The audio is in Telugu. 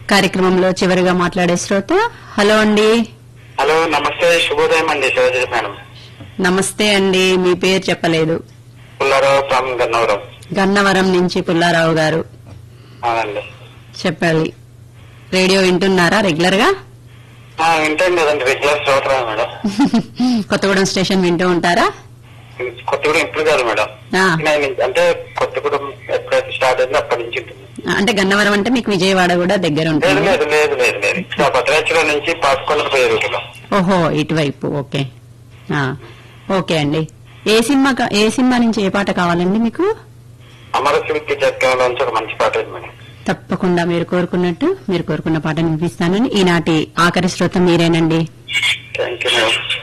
కార్యక్రమంలో చివరిగా మాట్లాడే శ్రోత హలో అండి హలో నమస్తే శుభోదయం అండి శివజీ మేడం నమస్తే అండి మీ పేరు చెప్పలేదు పుల్లారావు ఫ్రమ్ గన్నవరం గన్నవరం నుంచి పుల్లారావు గారు అవునండి చెప్పాలి రేడియో వింటున్నారా రెగ్యులర్ గా ఆ, వింటాను కదండి రెగ్యులర్ శ్రోతరా మేడం కొత్తగూడెం స్టేషన్ వింటూ ఉంటారా కొత్తగూడెం ఇప్పుడు కాదు మేడం ఆ. నేను అంటే కొత్తగూడెం ఎప్పుడైతే స్టార్ట్ అయిందో అప్పటి నుంచి ఉంటుంది అంటే గన్నవరం అంటే మీకు విజయవాడ కూడా దగ్గర లేదు ఉంటుంది లేదు లేదు లేదు లేదు ఇక్కడ భద్రాచలం నుంచి పాసుకొండ పోయే రూట్లో ఓహో ఇటువైపు ఓకే ఆ, ఓకే అండి ఏ సినిమా కా- ఏ సినిమా నుంచి ఏ పాట కావాలండి మీకు అమరశిల్పి జట్కంలో నుంచి ఒక మంచి పాట ఉంది మేడం తప్పకుండా మీరు కోరుకున్నట్టు మీరు కోరుకున్న పాటను వినిపిస్తానని ఈనాటి ఆఖరి శ్రోత మీరేనండి థ్యాంక్ యూ మేడం